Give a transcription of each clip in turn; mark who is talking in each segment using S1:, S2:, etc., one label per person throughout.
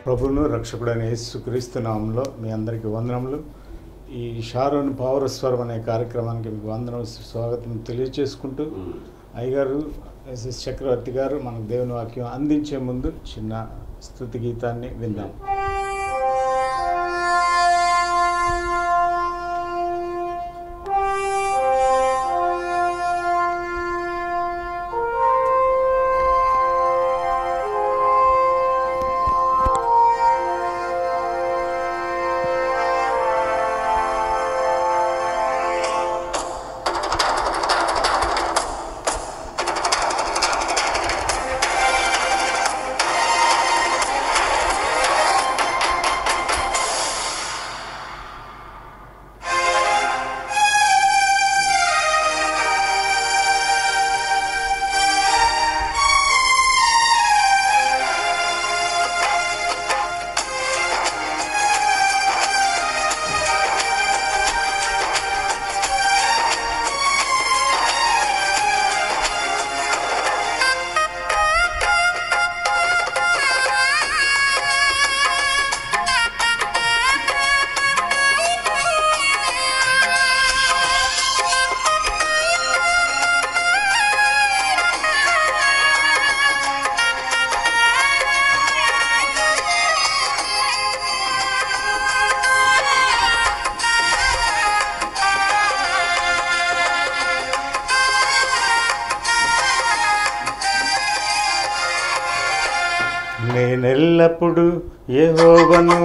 S1: ప్రభును రక్షకుడైన యేసుక్రీస్తు నామంలో మీ అందరికీ వందనములు ఈ షారోన్ పౌరస్వరం అనే కార్యక్రమానికి మీకు వందనం స్వాగతం తెలియజేసుకుంటూ అయ్యగారు ఎస్ఎస్ చక్రవర్తి గారు మనకు దేవుని వాక్యం అందించే ముందు చిన్న స్థుతి గీతాన్ని విందాం నేనెల్లప్పుడు యెహోవను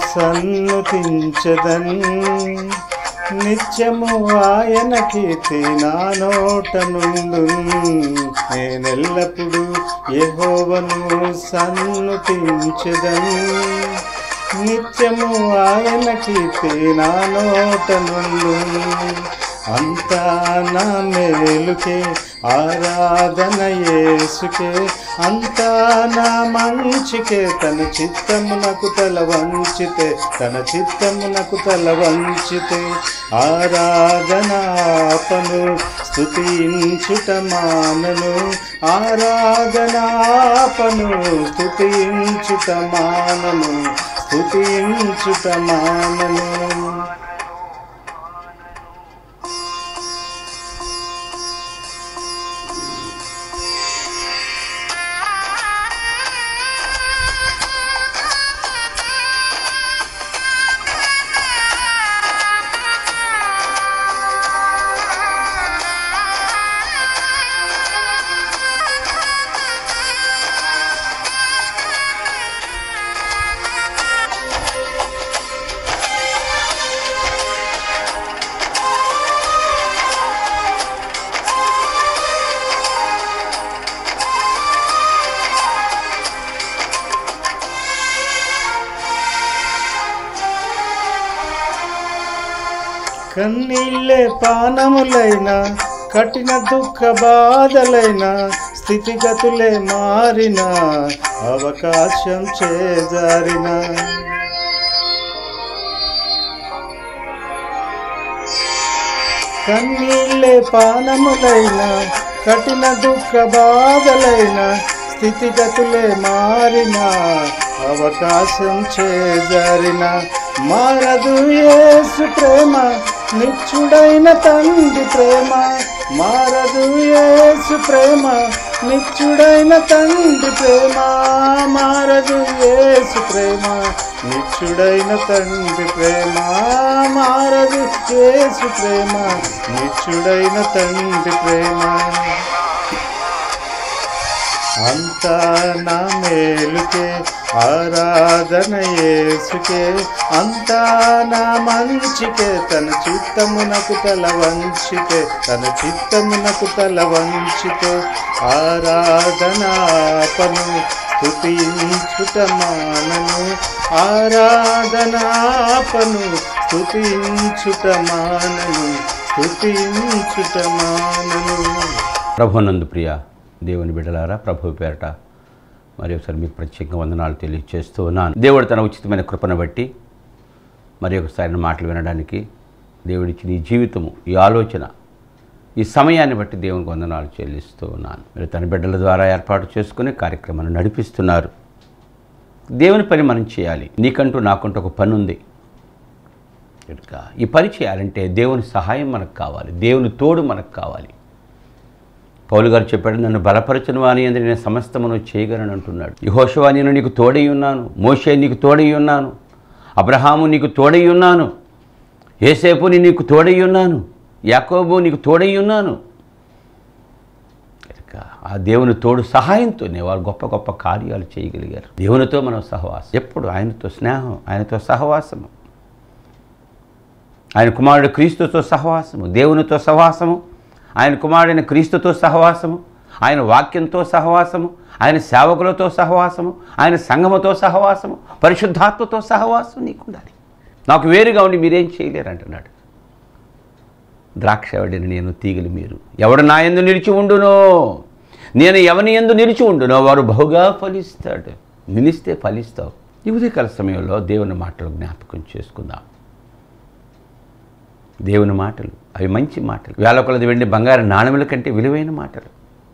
S1: సన్నుతించదన్ నిత్యము ఆయన కీర్తి నా నోట నుండు నేనెల్లప్పుడు యెహోవను సన్నుతించదన్ నిత్యము ఆయన కీర్తి నా నోట నుండు అంతా నా మేలుకే ఆరాధన యేసుకే అంతా నా మంచికే తన చిత్తమునకు తల వంచితే తన చిత్తమునకు తల వంచితే ఆరాధనాపను స్థుతించుట మానను ఆరాధనాపను స్థుతించుట మానను స్థుతించుట మానను కన్నీళ్ళే పానములైన కఠిన దుఃఖ బాధలైన స్థితిగతులే మారిన అవకాశం చేజారిన కన్నీళ్ళే పానములైన కఠిన దుఃఖ బాధలైన స్థితిగతులే మారిన అవకాశం చేజారిన మారదు యేసు ప్రేమ నిత్యుడైన తండ్రి ప్రేమ మారదు యేసు ప్రేమ నిత్యుడైన తండ్రి ప్రేమ మారదు యేసు ప్రేమ నిత్యుడైన తండ్రి ప్రేమ మారదు యేసు ప్రేమ నిత్యుడైన తండ్రి ప్రేమ అంతా నా మేలుకే ఆరాధన యేసుకే అంతా నా మంచికే తన చిత్తమునకు తల వంచితే తన చిత్తమునకు తల వంచితే ఆరాధనాపను స్తుతించుట మానను ఆరాధనాపను స్తుతించుట మానను స్తుతించుట మానను
S2: ప్రభునందు ప్రియ దేవుని బిడ్డలారా ప్రభు పేరట మరి ఒకసారి మీకు ప్రత్యేకంగా వందనాలు తెలియజేస్తూ ఉన్నాను దేవుడు తన ఉచితమైన కృపను బట్టి మరి ఒకసారి మాటలు వినడానికి దేవుడిచ్చిన ఈ జీవితము ఈ ఆలోచన ఈ సమయాన్ని బట్టి దేవునికి వందనాలు చెల్లిస్తూ ఉన్నాను మీరు తన బిడ్డల ద్వారా ఏర్పాటు చేసుకుని కార్యక్రమాన్ని నడిపిస్తున్నారు దేవుని పని మనం చేయాలి నీకంటూ నాకంటూ ఒక పని ఉంది కనుక ఈ పని చేయాలంటే దేవుని సహాయం మనకు కావాలి దేవుని తోడు మనకు కావాలి పౌలు గారు చెప్పాడు నన్ను బలపరచను వాని అని నేను సమస్తమును చేయగలను అంటున్నాడు యహోషవా నేను నీకు తోడై ఉన్నాను మోషే నీకు తోడై ఉన్నాను అబ్రహాము నీకు తోడై ఉన్నాను ఏసేపు నీ నీకు తోడై ఉన్నాను యాకోబు నీకు తోడై ఉన్నాను కనుక ఆ దేవుని తోడు సహాయంతోనే వారు గొప్ప గొప్ప కార్యాలు చేయగలిగారు దేవునితో మనం సహవాసం ఎప్పుడు ఆయనతో స్నేహం ఆయనతో సహవాసము ఆయన కుమారుడు క్రీస్తుతో సహవాసము దేవునితో సహవాసము ఆయన కుమారుడైన క్రీస్తుతో సహవాసము ఆయన వాక్యంతో సహవాసము ఆయన సేవకులతో సహవాసము ఆయన సంఘముతో సహవాసము పరిశుద్ధాత్మతో సహవాసం నీకు ఉండాలి నాకు వేరుగా ఉండి మీరేం చేయలేరు అంటున్నాడు ద్రాక్షవడిని నేను తీగలి మీరు ఎవడు నా ఎందు నిలిచి ఉండునో నేను ఎవని ఎందు నిలిచి ఉండునో వారు బహుగా ఫలిస్తాడు నిలిస్తే ఫలిస్తావు ఈ ఉదయకాల సమయంలో దేవుని మాటలు జ్ఞాపకం చేసుకుందాం దేవుని మాటలు అవి మంచి మాటలు వేల కొలది వెండి బంగారు నాణముల కంటే విలువైన మాటలు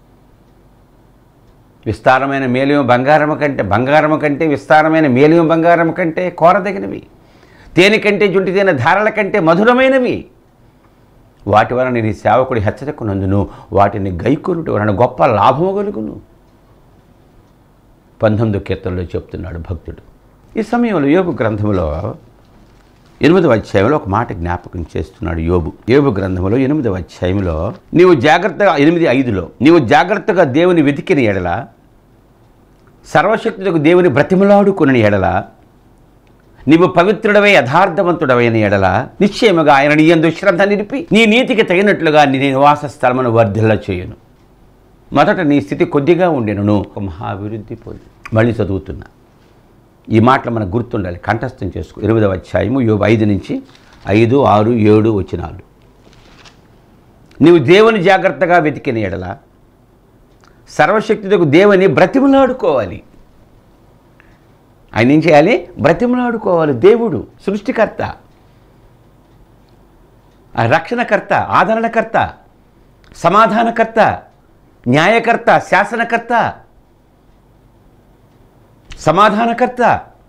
S2: విస్తారమైన మేలియం బంగారము కంటే బంగారము కంటే విస్తారమైన మేలియం బంగారము కంటే కోరదగినవి తేనె కంటే జుంటి తేనె ధారల కంటే మధురమైనవి వాటి వలన నీ సేవకుడి హెచ్చరికనందును వాటిని గైకొనుటి వలన గొప్ప లాభము కలుగును పంతొమ్మిది కీర్తనలో చెప్తున్నాడు భక్తుడు ఈ సమయంలో యోగు గ్రంథంలో ఎనిమిదవ అధ్యాయంలో ఒక మాట జ్ఞాపకం చేస్తున్నాడు యోబు యోబు గ్రంథంలో ఎనిమిదవ అధ్యాయంలో నీవు జాగ్రత్తగా ఎనిమిది ఐదులో నీవు జాగ్రత్తగా దేవుని వెతికిన ఎడల సర్వశక్తులకు దేవుని బ్రతిమలాడుకుని ఎడల నీవు పవిత్రుడవై యథార్థవంతుడవైన ఎడల నిశ్చయముగా ఆయన నీ యందు శ్రద్ధ నిలిపి నీ నీతికి తగినట్లుగా నీ నివాస స్థలమును వర్ధిల్ల చేయను మొదట నీ స్థితి కొద్దిగా ఉండెను ఒక మహాభివృద్ధి పొంది మళ్ళీ చదువుతున్నా ఈ మాటలు మనకు గుర్తుండాలి కంఠస్థం చేసుకో ఎనిమిదవ అధ్యాయము యోబు ఐదు నుంచి ఐదు ఆరు ఏడు వచ్చినాలు నీవు దేవుని జాగ్రత్తగా వెతికిన ఎడల సర్వశక్తితో దేవుని బ్రతిమలాడుకోవాలి ఆయన ఏం చేయాలి బ్రతిమలాడుకోవాలి దేవుడు సృష్టికర్త ఆ రక్షణకర్త ఆదరణకర్త సమాధానకర్త న్యాయకర్త శాసనకర్త సమాధానకర్త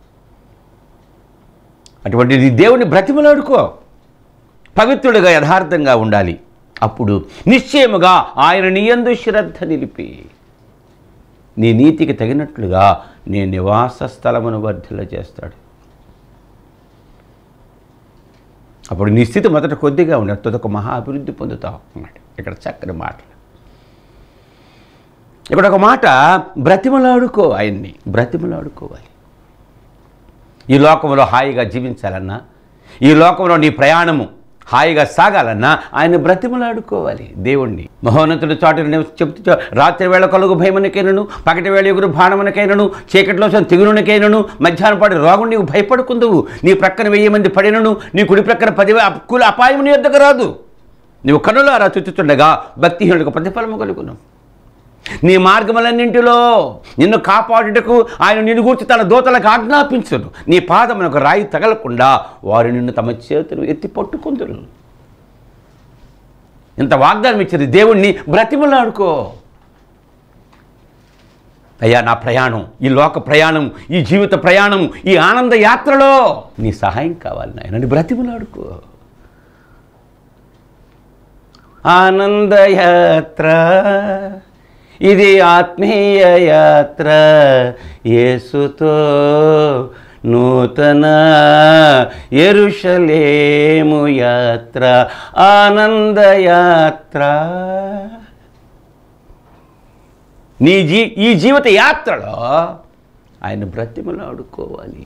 S2: అటువంటి నీ దేవుని బ్రతిమలాడుకో పవిత్రుడిగా యథార్థంగా ఉండాలి అప్పుడు నిశ్చయముగా ఆయన నీయందు శ్రద్ధ నిలిపి నీ నీతికి తగినట్లుగా నీ నివాస స్థలమును వర్ధిల్ల చేస్తాడు అప్పుడు నీ స్థితి మొదట కొద్దిగా ఉండే తొదొక మహా అభివృద్ధి పొందుతావు అన్నాడు ఇక్కడ చక్కని మాటలు ఇక్కడ ఒక మాట బ్రతిమలాడుకో ఆయన్ని బ్రతిమలాడుకోవాలి ఈ లోకంలో హాయిగా జీవించాలన్నా ఈ లోకంలో నీ ప్రయాణము హాయిగా సాగాలన్నా ఆయన బ్రతిమలాడుకోవాలి దేవుణ్ణి మహోన్నతుడు చాటుని చెప్తూ రాత్రి వేళ కలుగు భయమునకైనను పగటి వేళ ఎగురు బాణమునకైనను చీకటిలో తెగులునకైనను మధ్యాహ్నం పాటి రోగం నీవు భయపడుకుందువు నీ ప్రక్కన వెయ్యి మంది పడినను నీ కుడి ప్రక్కన పది కుల అపాయం నీ వద్దకు రాదు నీవు కనులారా చుచ్చుతుండగా భక్తిహీనుడికి ప్రతిఫలము కలుగును నీ మార్గములన్నింటిలో నిన్ను కాపాడుటకు ఆయన నిన్ను గూర్చి తన దూతలకు ఆజ్ఞాపించరు నీ పాదమునకు రాయి తగలకుండా వారు నిన్ను తమ చేతులు ఎత్తి పట్టుకుందరు ఇంత వాగ్దానం ఇచ్చారు దేవుణ్ణి బ్రతిమలాడుకో అయ్యా నా ప్రయాణం ఈ లోక ప్రయాణం ఈ జీవిత ప్రయాణం ఈ ఆనంద యాత్రలో నీ సహాయం కావాలి నాయన బ్రతిమలాడుకో ఆనందయాత్ర ఇది ఆత్మీయ యాత్ర యేసుతో నూతన ఎరుషలేము యాత్ర ఆనందయాత్ర నీ జీ ఈ జీవిత యాత్రలో ఆయన బ్రతిమలాడుకోవాలి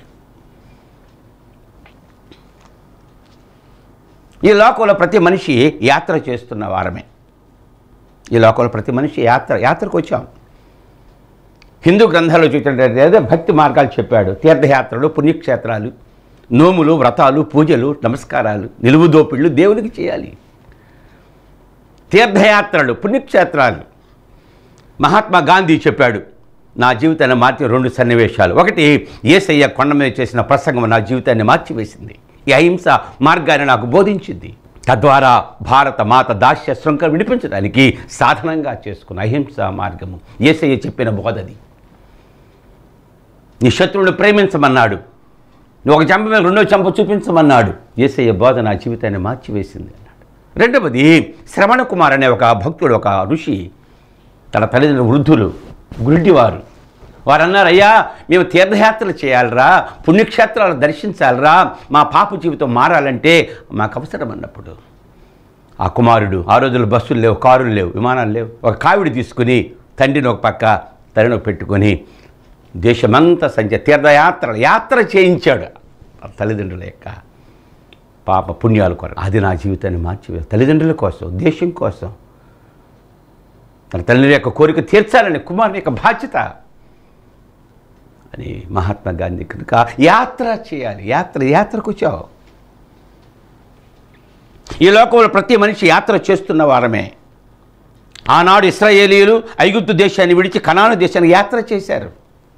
S2: ఈ లోకంలో ప్రతి మనిషి యాత్ర చేస్తున్న వారమే ఈ లోకంలో ప్రతి మనిషి యాత్ర యాత్రకు వచ్చాం హిందూ గ్రంథాల్లో చూసినట్లయితే ఏదో భక్తి మార్గాలు చెప్పాడు తీర్థయాత్రలు పుణ్యక్షేత్రాలు నోములు వ్రతాలు పూజలు నమస్కారాలు నిలువు దోపిళ్ళు దేవునికి చేయాలి తీర్థయాత్రలు పుణ్యక్షేత్రాలు మహాత్మా గాంధీ చెప్పాడు నా జీవితాన్ని మార్చిన రెండు సన్నివేశాలు ఒకటి ఏసయ్య కొండ మీద చేసిన ప్రసంగం నా జీవితాన్ని మార్చివేసింది ఈ అహింస మార్గాన్ని నాకు బోధించింది తద్వారా భారత మాత దాస్య శృంఖ విడిపించడానికి సాధనంగా చేసుకున్న అహింస మార్గము ఏసయ్య చెప్పిన బోధది నీ శత్రువుని ప్రేమించమన్నాడు నువ్వు ఒక చెంప మీద రెండో చెంప చూపించమన్నాడు ఏసయ్య బోధ నా జీవితాన్ని మార్చివేసింది అన్నాడు రెండవది శ్రవణ కుమార్ అనే ఒక భక్తుడు ఒక ఋషి తన తల్లిదండ్రులు వృద్ధులు గురుడివారు వారు అన్నారు అయ్యా మేము తీర్థయాత్రలు చేయాలిరా పుణ్యక్షేత్రాలు దర్శించాలిరా మా పాప జీవితం మారాలంటే మాకు అవసరం అన్నప్పుడు ఆ కుమారుడు ఆ రోజుల్లో బస్సులు లేవు కారులు లేవు విమానాలు లేవు ఒక కావిడి తీసుకుని తండ్రిని ఒక పక్క తల్లిని ఒక పెట్టుకొని దేశమంతా సంచ తీర్థయాత్ర యాత్ర చేయించాడు ఆ తల్లిదండ్రుల యొక్క పాప పుణ్యాల కొరకు అది నా జీవితాన్ని మార్చి తల్లిదండ్రుల కోసం దేశం కోసం తన తల్లి యొక్క కోరిక తీర్చాలని కుమారుని యొక్క బాధ్యత అని మహాత్మా గాంధీ కనుక యాత్ర చేయాలి యాత్ర యాత్రకు వచ్చావు ఈ లోకంలో ప్రతి మనిషి యాత్ర చేస్తున్న వారమే ఆనాడు ఇస్రాయేలీలు ఐగుప్తు దేశాన్ని విడిచి కనాను దేశానికి యాత్ర చేశారు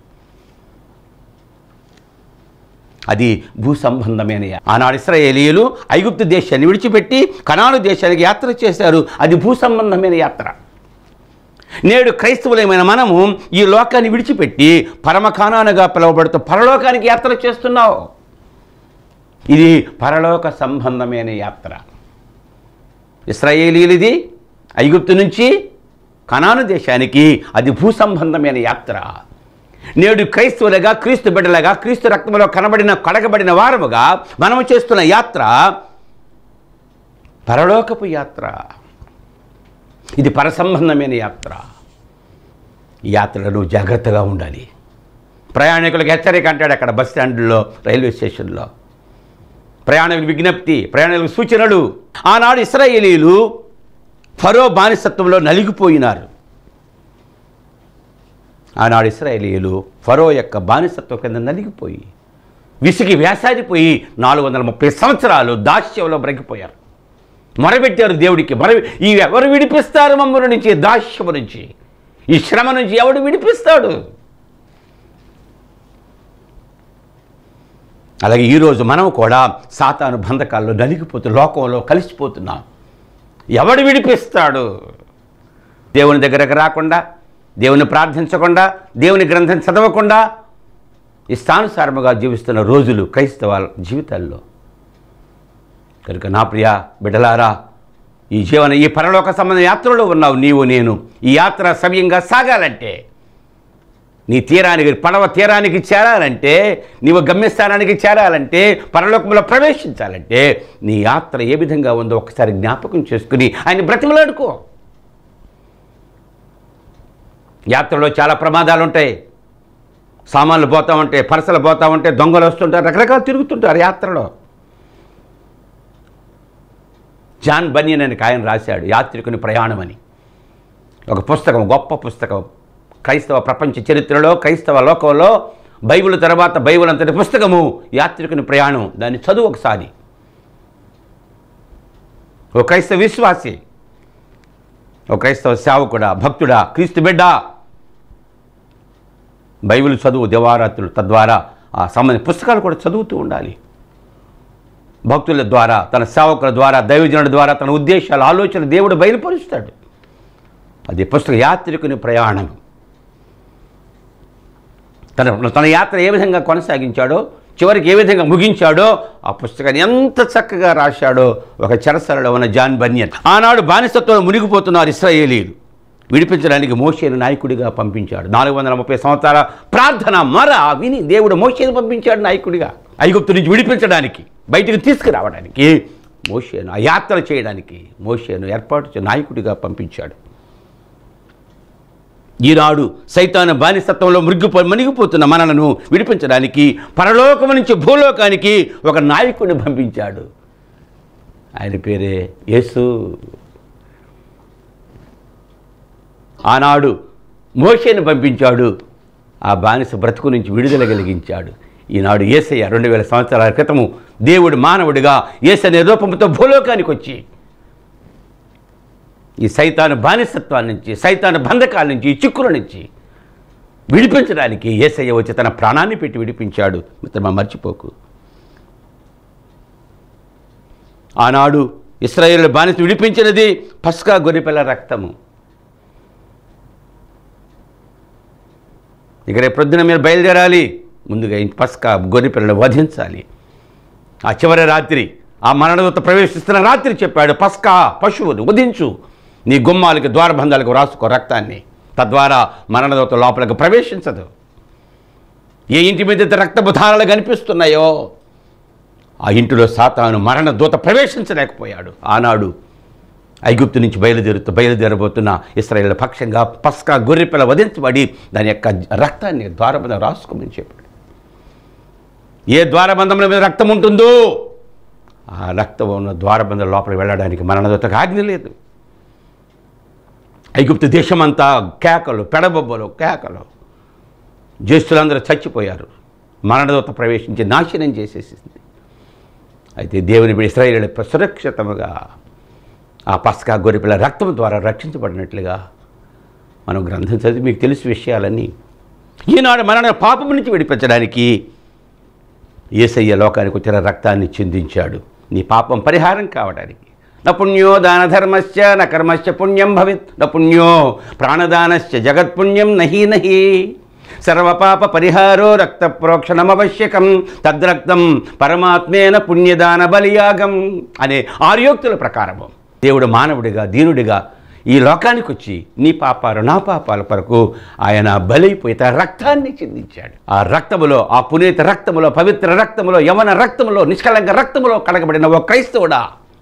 S2: అది భూ సంబంధమైన యా- ఆనాడు ఇస్రాయేలీలు ఐగుప్తు దేశాన్ని విడిచిపెట్టి కనాను దేశానికి యాత్ర చేశారు అది భూ సంబంధమైన యాత్ర నేడు క్రైస్తవులమైన మనము ఈ లోకాన్ని విడిచిపెట్టి పరమకానానుగా పిలువబడుతూ పరలోకానికి యాత్ర చేస్తున్నావు ఇది పరలోక సంబంధమైన యాత్ర ఇస్రాయేలీలది ఐగుప్తు నుంచి కనాను దేశానికి అది భూ సంబంధమైన యాత్ర నేడు క్రైస్తవులుగా క్రీస్తు బిడ్డలుగా క్రీస్తు రక్తంలో కనబడిన కడగబడిన వారముగా మనము చేస్తున్న యాత్ర పరలోకపు యాత్ర ఇది పరసంబంధమైన యాత్ర ఈ యాత్రలో నువ్వు జాగ్రత్తగా ఉండాలి ప్రయాణికులకు హెచ్చరిక అంటాడు అక్కడ బస్ స్టాండ్లో రైల్వే స్టేషన్లో ప్రయాణికుల విజ్ఞప్తి ప్రయాణికుల సూచనలు ఆనాడు ఇస్రాయేలీలు ఫరో బానిసత్వంలో నలిగిపోయినారు ఆనాడు ఇస్రాయేలీలు ఫరో యొక్క బానిసత్వం కింద నలిగిపోయి విసిగి వేసాడిపోయి నాలుగు వందల ముప్పై సంవత్సరాలు దాస్యంలో బ్రగిపోయారు మొరబెట్టారు దేవుడికి మొర ఈ ఎవరు విడిపిస్తారు మమ్మల్ని నుంచి దాస్యము నుంచి ఈ శ్రమ నుంచి ఎవడు విడిపిస్తాడు అలాగే ఈరోజు మనం కూడా సాతాను బంధకాల్లో నలిగిపోతూ లోకంలో కలిసిపోతున్నాం ఎవడు విడిపిస్తాడు దేవుని దగ్గరకు రాకుండా దేవుని ప్రార్థించకుండా దేవుని గ్రంథం చదవకుండా ఇష్టానుసారముగా జీవిస్తున్న రోజులు క్రైస్తవ జీవితాల్లో కనుక నా ప్రియ బిడ్డలారా ఈ జీవన ఈ పరలోక సంబంధ యాత్రలో ఉన్నావు నీవు నేను ఈ యాత్ర సవ్యంగా సాగాలంటే నీ తీరానికి పడవ తీరానికి చేరాలంటే నీవు గమ్యస్థానానికి చేరాలంటే పరలోకంలో ప్రవేశించాలంటే నీ యాత్ర ఏ విధంగా ఉందో ఒకసారి జ్ఞాపకం చేసుకుని ఆయన బ్రతిమలాడుకో యాత్రలో చాలా ప్రమాదాలు ఉంటాయి సామాన్లు పోతూ ఉంటాయి పరసలు పోతూ ఉంటాయి దొంగలు వస్తుంటారు రకరకాలు తిరుగుతుంటారు యాత్రలో జాన్ బనియన్ అని ఆయన రాశాడు యాత్రికుని ప్రయాణం అని ఒక పుస్తకం గొప్ప పుస్తకం క్రైస్తవ ప్రపంచ చరిత్రలో క్రైస్తవ లోకంలో బైబిల్ తర్వాత బైబిల్ అంతటి పుస్తకము యాత్రికుని ప్రయాణం దాన్ని చదువు ఒకసారి ఓ క్రైస్తవ విశ్వాసి ఓ క్రైస్తవ సేవకుడా భక్తుడా క్రీస్తు బిడ్డ బైబిల్ చదువు దివారాత్రులు తద్వారా ఆ సంబంధించిన పుస్తకాలు కూడా చదువుతూ ఉండాలి భక్తుల ద్వారా తన సేవకుల ద్వారా దైవజనుల ద్వారా తన ఉద్దేశాలు ఆలోచన దేవుడు బయలుపరుస్తాడు అది పుస్తక యాత్రికుని ప్రయాణం తన తన యాత్ర ఏ విధంగా కొనసాగించాడో చివరికి ఏ విధంగా ముగించాడో ఆ పుస్తకాన్ని ఎంత చక్కగా రాశాడో ఒక చెరసలలో ఉన్న జాన్ బన్యన్ ఆనాడు బానిసత్వంలో మునిగిపోతున్నారు ఇస్రాయేలీలు విడిపించడానికి మోషేను నాయకుడిగా పంపించాడు నాలుగు వందల ముప్పై సంవత్సరాల ప్రార్థన మర విని దేవుడు మోషేను పంపించాడు నాయకుడిగా ఐగుప్తు నుంచి విడిపించడానికి బయటికి తీసుకురావడానికి మోషేను ఆ యాత్ర చేయడానికి మోషేను ఏర్పాటు చే నాయకుడిగా పంపించాడు ఈనాడు సైతాన బానిసత్వంలో మృగ్గిపో మణిగిపోతున్న మనలను విడిపించడానికి పరలోకం నుంచి భూలోకానికి ఒక నాయకుడిని పంపించాడు ఆయన పేరే యేసు ఆనాడు మోషేని పంపించాడు ఆ బానిస బ్రతుకు నుంచి విడుదల కలిగించాడు ఈనాడు ఏసయ్య రెండు వేల సంవత్సరాల క్రితము దేవుడు మానవుడిగా ఏసనే రూపంతో భూలోకానికి వచ్చి ఈ సైతాను బానిసత్వాల నుంచి సైతాను బంధకాల నుంచి ఈ చిక్కుల నుంచి విడిపించడానికి ఏసయ్య వచ్చి తన ప్రాణాన్ని పెట్టి విడిపించాడు మిత్రమా మర్చిపోకు ఆనాడు ఇస్రాయేల్ బానిస విడిపించినది పస్కా గొర్రెపిల్ల రక్తము ఇక రేపు ప్రొద్దున మీరు బయలుదేరాలి ముందుగా ఈ పస్కా గొర్రె పిల్లలు వధించాలి ఆ చివరి రాత్రి ఆ మరణదూత ప్రవేశిస్తున్న రాత్రి చెప్పాడు పస్కా పశువును వధించు నీ గుమ్మాలకి ద్వారబంధాలకు రాసుకో రక్తాన్ని తద్వారా మరణదూత లోపలికి ప్రవేశించదు ఏ ఇంటి మీద అయితే రక్తపు ధారలు కనిపిస్తున్నాయో ఆ ఇంటిలో సాతాను మరణ దూత ప్రవేశించలేకపోయాడు ఆనాడు ఐగుప్తు నుంచి బయలుదేరుతూ బయలుదేరబోతున్న ఇస్రాయేల్ పక్షంగా పస్కా గొర్రెపిల్ల వధించబడి దాని యొక్క రక్తాన్ని ద్వారబంధం రాసుకోమని చెప్పాడు ఏ ద్వారబంధముల మీద రక్తం ఉంటుందో ఆ రక్తం ఉన్న ద్వారబంధం లోపలికి వెళ్ళడానికి మరణదూతకు ఆజ్ఞ లేదు ఐగుప్తు దేశమంతా కేకలు పెడబొబ్బలు కేకలు జ్యేష్ఠులందరూ చచ్చిపోయారు మరణదూత ప్రవేశించి నాశనం చేసేసింది అయితే దేవుని బిడ్డ ఇస్రాయేలు సురక్షితముగా ఆ పస్కా గొర్రెపిల్ల రక్తం ద్వారా రక్షించబడినట్లుగా మనం గ్రంథం చదివి మీకు తెలిసి విషయాలన్నీ ఈనాడు మరణ పాపం నుంచి విడిపించడానికి ఏసయ్య లోకానికి వచ్చిన రక్తాన్ని చిందించాడు నీ పాపం పరిహారం కావడానికి న పుణ్యో దాన ధర్మశ్చ న కర్మశ్చ పుణ్యం భవిత్ న పుణ్యో ప్రాణదానశ్చ జగత్పుణ్యం నహి నహి సర్వపాప పరిహారో రక్త ప్రోక్షణమవశ్యకం తద్రక్తం పరమాత్మేన పుణ్యదాన బలియాగం అనే ఆర్యోక్తుల ప్రకారము దేవుడు మానవుడిగా దీనుడిగా ఈ లోకానికి వచ్చి నీ పాపాలు నా పాపాల కొరకు ఆయన బలైపోయి తన రక్తాన్ని చిందించాడు ఆ రక్తములో ఆ పునీత రక్తములో పవిత్ర రక్తములో యవన రక్తములో నిష్కలంక రక్తములో కడగబడిన ఓ క్రైస్తవుడా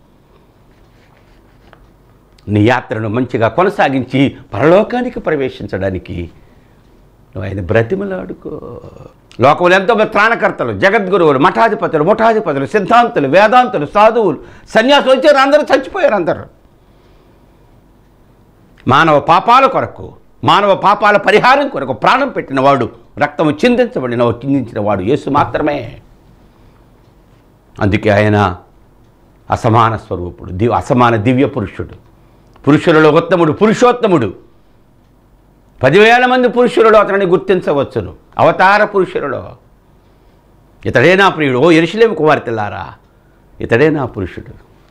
S2: నీ యాత్రను మంచిగా కొనసాగించి పరలోకానికి ప్రవేశించడానికి నువ్వు ఆయన బ్రతిమలాడుకో లోకంలో ఎంతోమంది త్రాణకర్తలు జగద్గురువులు మఠాధిపతులు ముఠాధిపతులు సిద్ధాంతులు వేదాంతులు సాధువులు సన్యాసులు వచ్చారు అందరూ చచ్చిపోయారు అందరూ మానవ పాపాల కొరకు మానవ పాపాల పరిహారం కొరకు ప్రాణం పెట్టినవాడు రక్తము చిందించబడిన చిందించిన వాడు యేసు మాత్రమే అందుకే ఆయన అసమాన స్వరూపుడు దివ్ అసమాన దివ్య పురుషుడు పురుషులలో ఉత్తముడు పురుషోత్తముడు పదివేల మంది పురుషులలో అతనిని గుర్తించవచ్చును అవతార పురుషులలో ఇతడే నా ప్రియుడు ఓ ఎరుషులేము కుమార్తెలారా ఇతడే నా పురుషుడు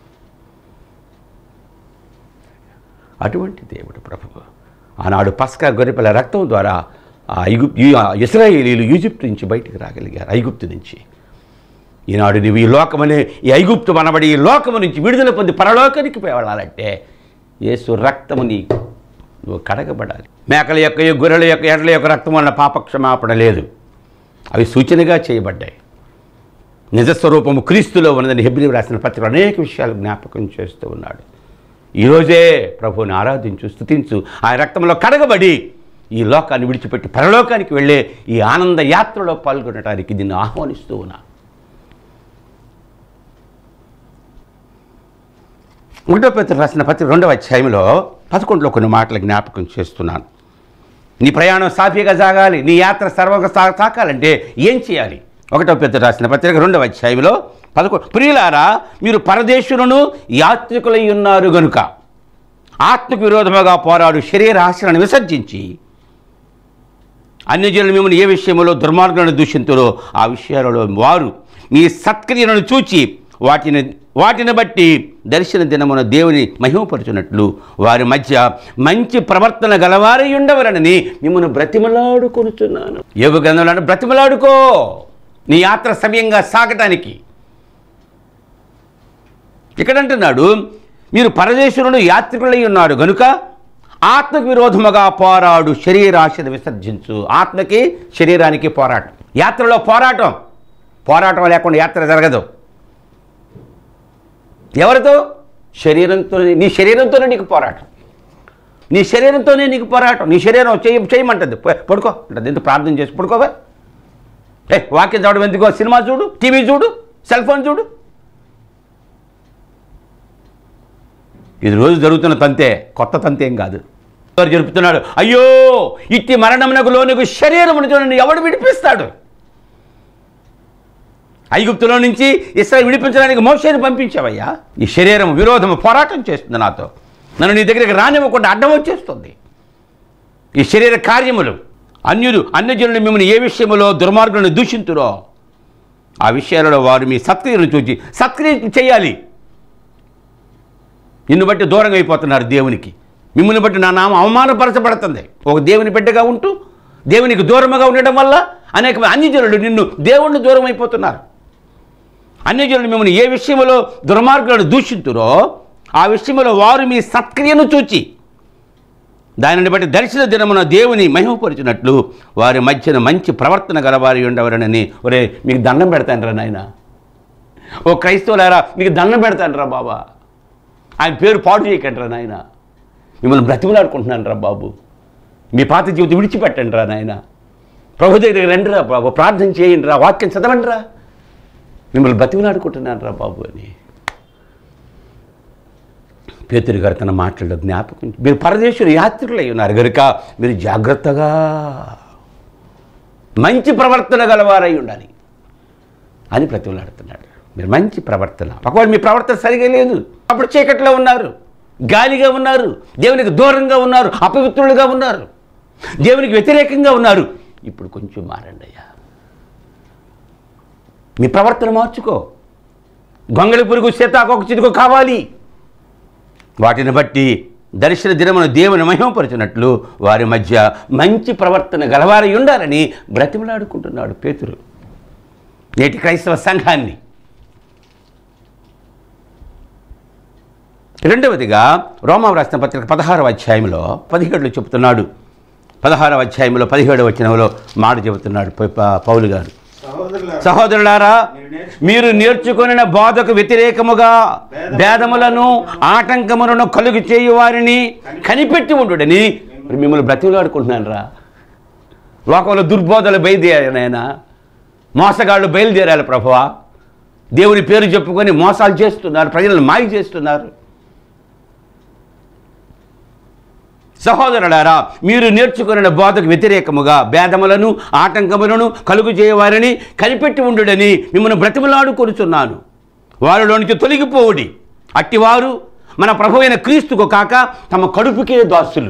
S2: అటువంటి దేవుడు ప్రభువు ఆనాడు పస్కా గొర్రెపిల్ల రక్తం ద్వారా ఆ ఐగుప్ ఇస్రాయేలీలు ఈజిప్ట్ నుంచి బయటికి రాగలిగారు ఐగుప్తు నుంచి ఈనాడు నువ్వు ఈ లోకమనే ఈ ఐగుప్తు మనబడి ఈ లోకము నుంచి విడుదల పొంది పరలోకానికి వెళ్ళాలంటే యేసు రక్తము నీ నువ్వు కడగబడాలి మేకల యొక్క గొర్రెల యొక్క ఎడ్ల యొక్క రక్తం వలన పాపక్షమాపణ లేదు అవి సూచనగా చేయబడ్డాయి నిజస్వరూపము క్రీస్తులో ఉన్నదని హెబ్రి రాసిన పత్రిక అనేక విషయాలు జ్ఞాపకం చేస్తూ ఉన్నాడు ఈరోజే ప్రభువుని ఆరాధించు స్థుతించు ఆ రక్తంలో కడగబడి ఈ లోకాన్ని విడిచిపెట్టి పరలోకానికి వెళ్ళే ఈ ఆనంద యాత్రలో పాల్గొనడానికి దీన్ని ఆహ్వానిస్తూ ఉన్నా ఒకటో పేతురు రాసిన పత్రిక రెండవ అధ్యాయంలో పదకొండులో కొన్ని మాటలు జ్ఞాపకం చేస్తున్నాను నీ ప్రయాణం సాఫీగా సాగాలి నీ యాత్ర సర్వంగా సా సాగాలంటే ఏం చేయాలి ఒకటో పెద్ద రాసిన పత్రిక రెండవ అధ్యాయంలో పదకొండు ప్రియులారా మీరు పరదేశులను యాత్రికులై ఉన్నారు గనుక ఆత్మకు విరోధముగా పోరాడు శరీర ఆశలను విసర్జించి అన్యజనులు మిమ్మల్ని ఏ విషయంలో దుర్మార్గులను దూషింతురో ఆ విషయాలలో వారు మీ సత్క్రియలను చూచి వాటిని వాటిని బట్టి దర్శన దినమున దేవుని మహిమపరుచున్నట్లు వారి మధ్య మంచి ప్రవర్తన గలవారై ఉండవలనని మిమ్మల్ని బ్రతిమలాడుకొనుచున్నాను యోగ గ్రంథంలో బ్రతిమలాడుకో నీ యాత్ర సమయంగా సాగటానికి ఇక్కడ అంటున్నాడు మీరు పరదేశులను యాత్రికులై ఉన్నారు గనుక ఆత్మకు విరోధముగా పోరాడు శరీరాశను విసర్జించు ఆత్మకి శరీరానికి పోరాటం యాత్రలో పోరాటం పోరాటం లేకుండా యాత్ర జరగదు ఎవరితో శరీరంతోనే నీ శరీరంతోనే నీకు పోరాటం నీ శరీరంతోనే నీకు పోరాటం నీ శరీరం చేయ చేయమంటుంది పో- పడుకో అంటే ఎందుకు ప్రార్థన చేసి పడుకోవా ఏ వాక్యం చదవడం ఎందుకో సినిమా చూడు టీవీ చూడు సెల్ ఫోన్ చూడు ఇది రోజు జరుగుతున్న తంతే కొత్త తంతేం కాదు ఎవరు జరుపుతున్నాడు అయ్యో ఇట్టి మరణమునకు లోనుకు శరీరమును చూడండి ఎవడు విడిపిస్తాడు ఐగుప్తులో నుంచి ఇస్రాయల్ విడిపించడానికి మోషేని పంపించావయ్యా ఈ శరీరం విరోధము పోరాటం చేస్తుంది నాతో నన్ను నీ దగ్గరికి రానివ్వకుండా అడ్డం వచ్చేస్తుంది ఈ శరీర కార్యములు అన్యులు అన్యజనులు మిమ్మల్ని ఏ విషయములో దుర్మార్గులను దూషింతురో ఆ విషయాలలో వారు మీ సత్క్రియను చూచి సత్క్రియ చేయాలి నిన్ను బట్టి దూరంగా అయిపోతున్నారు దేవునికి మిమ్మల్ని బట్టి నా నామం అవమానపరచబడుతుంది ఒక దేవుని బిడ్డగా ఉంటూ దేవునికి దూరముగా ఉండడం వల్ల అనేక అన్యజనులు నిన్ను దేవుణ్ణి దూరం అయిపోతున్నారు అన్యజనులు మిమ్మల్ని ఏ విషయంలో దుర్మార్గులను దూషింతురో ఆ విషయంలో వారు మీ సత్క్రియను చూచి దానిని బట్టి దర్శన దినమున దేవుని మహిమపరిచినట్లు వారి మధ్యన మంచి ప్రవర్తన గలవారి ఉండవరనని ఒరే మీకు దండం పెడతాను రా నాయన ఓ క్రైస్తవులారా మీకు దండం పెడతాను రా బాబా ఆయన పేరు పాడు చేయకండి రా నాయన మిమ్మల్ని బ్రతిమలాడుకుంటున్నాను రా బాబు మీ పాత జీవితం విడిచిపెట్టండి రా నాయన ప్రభు దగ్గరికి రండి రా బాబు ప్రార్థన చేయండి రా వాక్యం చదవండి రా మిమ్మల్ని బతిమలాడుకుంటున్నాను రా బాబు అని పేతురు గారు తన మాటల్లో జ్ఞాపకం మీరు పరదేశులు యాత్రికులు అయి ఉన్నారు కనుక మీరు జాగ్రత్తగా మంచి ప్రవర్తన గలవారై ఉండాలి అని ప్రతిమలాడుతున్నాడు మీరు మంచి ప్రవర్తన ఒకవేళ మీ ప్రవర్తన సరిగా లేదు అప్పుడు చీకట్లో ఉన్నారు గాలిగా ఉన్నారు దేవునికి దూరంగా ఉన్నారు అపవిత్రులుగా ఉన్నారు దేవునికి వ్యతిరేకంగా ఉన్నారు ఇప్పుడు కొంచెం మారండి అయ్యా మీ ప్రవర్తన మార్చుకో గొంగళి పురుగు సీతాకొక చితుకు కావాలి వాటిని బట్టి దర్శన దినమున దేవుని మహిమపరిచినట్లు వారి మధ్య మంచి ప్రవర్తన గలవారై ఉండాలని బ్రతిమలాడుకుంటున్నాడు పేతురు నేటి క్రైస్తవ సంఘాన్ని రెండవదిగా రోమా రాసిన పత్రిక పదహారవ అధ్యాయంలో పదిహేడులో చెబుతున్నాడు పదహారవ అధ్యాయంలో పదిహేడవ వచనంలో మాట చెబుతున్నాడు ప- ప- పౌలు గారు
S1: సహోదరులారా,
S2: సహోదరులారా మీరు నేర్చుకొనిన బోధకు వ్యతిరేకముగా భేదములను ఆటంకములను కలుగు చేయు వారిని కనిపెట్టి ఉండుడని మరి మిమ్మల్ని బ్రతిమలాడుకుంటున్నాను రా లోకంలో దుర్బోధలు బయలుదేరారు నాయన మోసగాళ్ళు బయలుదేరాలి ప్రభువా దేవుని పేరు చెప్పుకొని మోసాలు చేస్తున్నారు ప్రజలను మాయ చేస్తున్నారు సహోదరులారా మీరు నేర్చుకున్న బోధకు వ్యతిరేకముగా భేదములను ఆటంకములను కలుగు చేయవారని కనిపెట్టి ఉండుడని మిమ్మల్ని బ్రతిమలాడుకొనుచున్నాను వారిలోనికి తొలగిపోవుడి అట్టివారు మన ప్రభు అయిన క్రీస్తుకు కాక తమ కడుపుకే దాసులు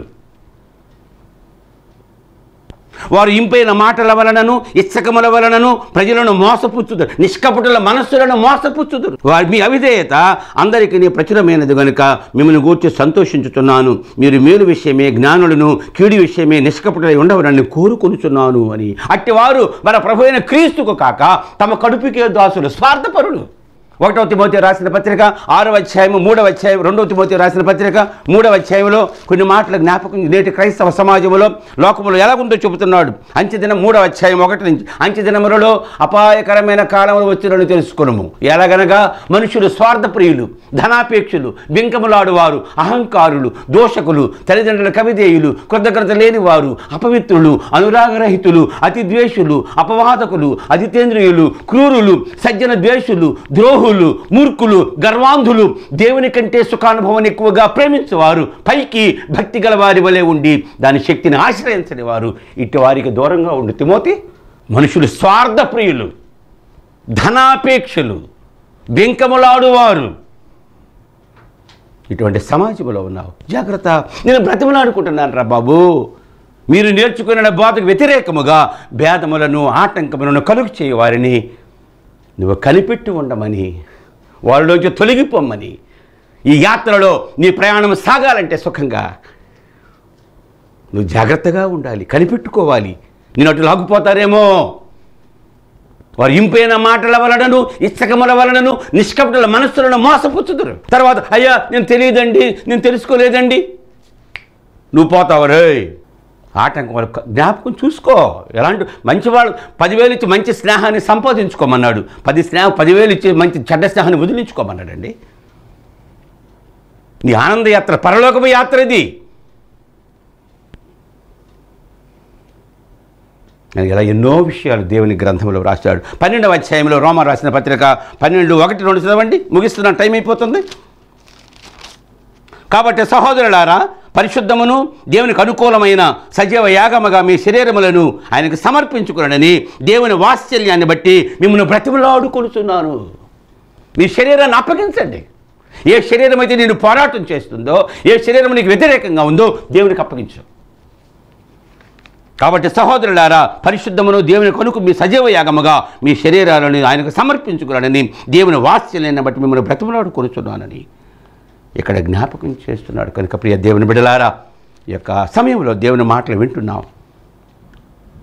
S2: వారు ఇంపైన మాటల వలనను ఇచ్చకముల వలనను ప్రజలను మోసపుచ్చుదురు నిష్కపటుల మనస్సులను మోసపుచ్చుదురు వారి మీ అవిధేయత అందరికీ ప్రచురమైనది గనుక మిమ్మల్ని గూర్చి సంతోషించుతున్నాను మీరు మేలు విషయమే జ్ఞానులను కీడు విషయమే నిష్కపటులై ఉండవనని కోరుకొనుచున్నాను అని అట్టివారు మన ప్రభు అయిన క్రీస్తుకు కాక తమ కడుపుకే దాసులు స్వార్థపరులు ఒకటవ తిమోతి రాసిన పత్రిక ఆరవ అధ్యాయం మూడవ అధ్యాయం రెండవ తిమోతి రాసిన పత్రిక మూడవ అధ్యాయంలో కొన్ని మాటల జ్ఞాపకం నేటి క్రైస్తవ సమాజంలో లోకములో ఎలాగుందో చెబుతున్నాడు అంచెదినం మూడవ అధ్యాయం ఒకటి నుంచి అంచెదినములలో అపాయకరమైన కాలములు వచ్చినని తెలుసుకునము ఎలాగనగా మనుషులు స్వార్థప్రియులు ధనాపేక్షులు బింకములాడువారు అహంకారులు దోషకులు తల్లిదండ్రుల కవిదేయులు కృతజ్ఞత లేనివారు అపవిత్రులు అనురాగరహితులు అతిద్వేషులు అపవాదకులు అతితేంద్రియులు క్రూరులు సజ్జన ద్వేషులు ద్రోహులు మూర్ఖులు గర్వాంధులు దేవుని కంటే సుఖానుభవం ఎక్కువగా ప్రేమించేవారు పైకి భక్తి గల వారి వలె ఉండి దాని శక్తిని ఆశ్రయించని వారు ఇటు వారికి దూరంగా ఉండి తిమోతి మనుషులు స్వార్థప్రియులు ధనాపేక్షలు బెంకములాడువారు ఇటువంటి సమాజంలో ఉన్నావు జాగ్రత్త నేను బ్రతిమలాడుకుంటున్నాను రా బాబు మీరు నేర్చుకున్న బోధకు వ్యతిరేకముగా భేదములను ఆటంకములను కలుగు చేయవారిని నువ్వు కనిపెట్టి ఉండమని వాళ్ళలోంచి తొలగిపోమ్మని ఈ యాత్రలో నీ ప్రయాణం సాగాలంటే సుఖంగా నువ్వు జాగ్రత్తగా ఉండాలి కనిపెట్టుకోవాలి నేను అటు లాగుపోతారేమో వారు ఇంపైన మాటల వలనను ఇచ్చకముల వలనను నిష్కపటుల మనస్సులను మోసపుచ్చుదురు తర్వాత అయ్యా నేను తెలియదండి నేను తెలుసుకోలేదండి నువ్వు పోతావు రే ఆటంకం వాళ్ళ జ్ఞాపకం చూసుకో ఎలాంటి మంచివాడు పదివేలు ఇచ్చి మంచి స్నేహాన్ని సంపాదించుకోమన్నాడు పది స్నేహం పదివేలు ఇచ్చి మంచి చెడ్డ స్నేహాన్ని వదిలించుకోమన్నాడండి నీ ఆనంద యాత్ర పరలోకపు యాత్ర ఇది అని ఇలా ఎన్నో విషయాలు దేవుని గ్రంథంలో రాశాడు పన్నెండవ అధ్యాయంలో రోమ రాసిన పత్రిక పన్నెండు ఒకటి రెండు చదవండి ముగిస్తున్న టైం అయిపోతుంది కాబట్టి సహోదరులారా పరిశుద్ధమును దేవునికి అనుకూలమైన సజీవ యాగముగా మీ శరీరములను ఆయనకు సమర్పించుకునని దేవుని వాత్సల్యాన్ని బట్టి మిమ్మల్ని బ్రతిమలాడుకొనుచున్నాను మీ శరీరాన్ని అప్పగించండి ఏ శరీరం అయితే నేను పోరాటం చేస్తుందో ఏ శరీరం నీకు వ్యతిరేకంగా ఉందో దేవునికి అప్పగించు కాబట్టి సహోదరులారా పరిశుద్ధమును దేవుని కొనుకు మీ సజీవ యాగముగా మీ శరీరాలను ఆయనకు సమర్పించుకున్నాడని దేవుని వాత్సల్యాన్ని బట్టి మిమ్మల్ని బ్రతిమలాడు కొనుచున్నానని ఇక్కడ జ్ఞాపకం చేస్తున్నాడు కనుక ప్రియ దేవుని బిడలారా ఈ యొక్క సమయంలో దేవుని మాటలు వింటున్నాం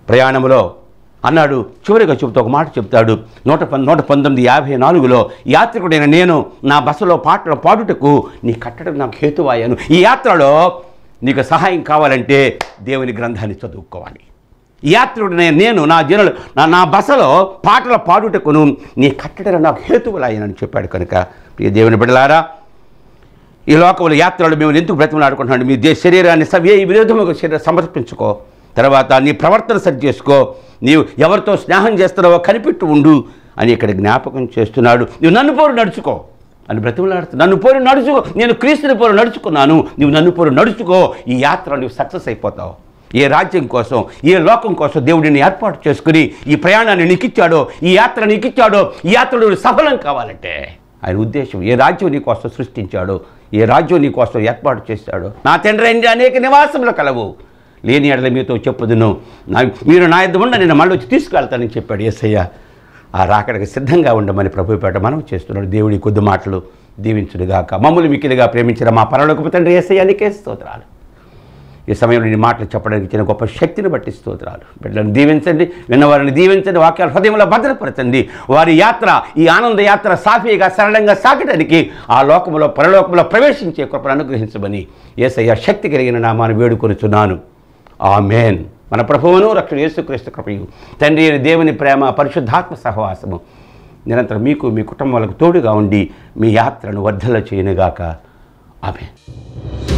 S2: ప్రయాణంలో అన్నాడు చివరిగా చెబుతూ ఒక మాట చెప్తాడు నూట పం నూట పంతొమ్మిది యాభై నాలుగులో యాత్రికుడైన నేను నా బస్సులో పాటలు పాడుటకు నీ కట్టడం నాకు హేతువాయాను ఈ యాత్రలో నీకు సహాయం కావాలంటే దేవుని గ్రంథాన్ని చదువుకోవాలి ఈ యాత్రికుడైన నేను నా జనులు నా నా బసలో పాటలు పాడుటకును నీ కట్టడం నాకు హేతువులాయనని చెప్పాడు కనుక ప్రియ దేవుని బిడలారా ఈ లోకంలో యాత్రలు మేము ఎందుకు బ్రతిమలాడుకుంటున్నాడు మీ దే శరీరాన్ని సవ్య విరోధముగా శరీరం సమర్పించుకో తర్వాత నీ ప్రవర్తన సరి చేసుకో నీవు ఎవరితో స్నేహం చేస్తున్నావో కనిపెట్టు ఉండు అని ఇక్కడ జ్ఞాపకం చేస్తున్నాడు నువ్వు నన్ను పోరు నడుచుకో అని బ్రతిమలాడుతూ నన్ను పోరు నడుచుకో నేను క్రీస్తుని పోరు నడుచుకున్నాను నువ్వు నన్ను పోరు నడుచుకో ఈ యాత్ర నువ్వు సక్సెస్ అయిపోతావు ఏ రాజ్యం కోసం ఏ లోకం కోసం దేవుడిని ఏర్పాటు చేసుకుని ఈ ప్రయాణాన్ని నీకిచ్చాడో ఈ యాత్ర నీకిచ్చాడో ఈ యాత్రలో నువ్వు సఫలం కావాలంటే ఆయన ఉద్దేశం ఏ రాజ్యం నీ కోసం సృష్టించాడో ఏ రాజ్యం నీ కోసం ఏర్పాటు చేశాడో నా తండ్రి అయిన అనేక నివాసములు కలవు లేని ఎడల మీతో చెప్పుదును నా మీరు నా యొద్ద ఉండ నేను మళ్ళీ వచ్చి తీసుకెళ్తానని చెప్పాడు యేసయ్య ఆ రాకడకి సిద్ధంగా ఉండమని ప్రభుపేట మనం చేస్తున్నాడు దేవుడి కొద్ది మాటలు దీవించుడుగాక మమ్మల్ని మిక్కిలిగా ప్రేమించిన మా పరలోకపు తండ్రి యేసయ్యానికే స్తోత్రాలు ఈ సమయంలో ఈ మాటలు చెప్పడానికి ఇచ్చిన గొప్ప శక్తిని బట్టి స్తోత్రాలు బిడ్డలను దీవించండి విన్నవారిని దీవించండి వాక్యాల హృదయంలో భద్రపరచండి వారి యాత్ర ఈ ఆనంద యాత్ర సాఫీగా సరళంగా సాగడానికి ఆ లోకంలో పరలోకంలో ప్రవేశించే కృపను అనుగ్రహించమని ఏసయ్య శక్తి కలిగిన నామాన్ని వేడుకొనుచున్నాను ఆమెన్ మన ప్రభువును రక్షణ యేసుక్రీస్తు కృపయు తండ్రి అయిన దేవుని ప్రేమ పరిశుద్ధాత్మ సహవాసము నిరంతరం మీకు మీ కుటుంబాలకు తోడుగా ఉండి మీ యాత్రను వర్ధల చేయనుగాక ఆమెన్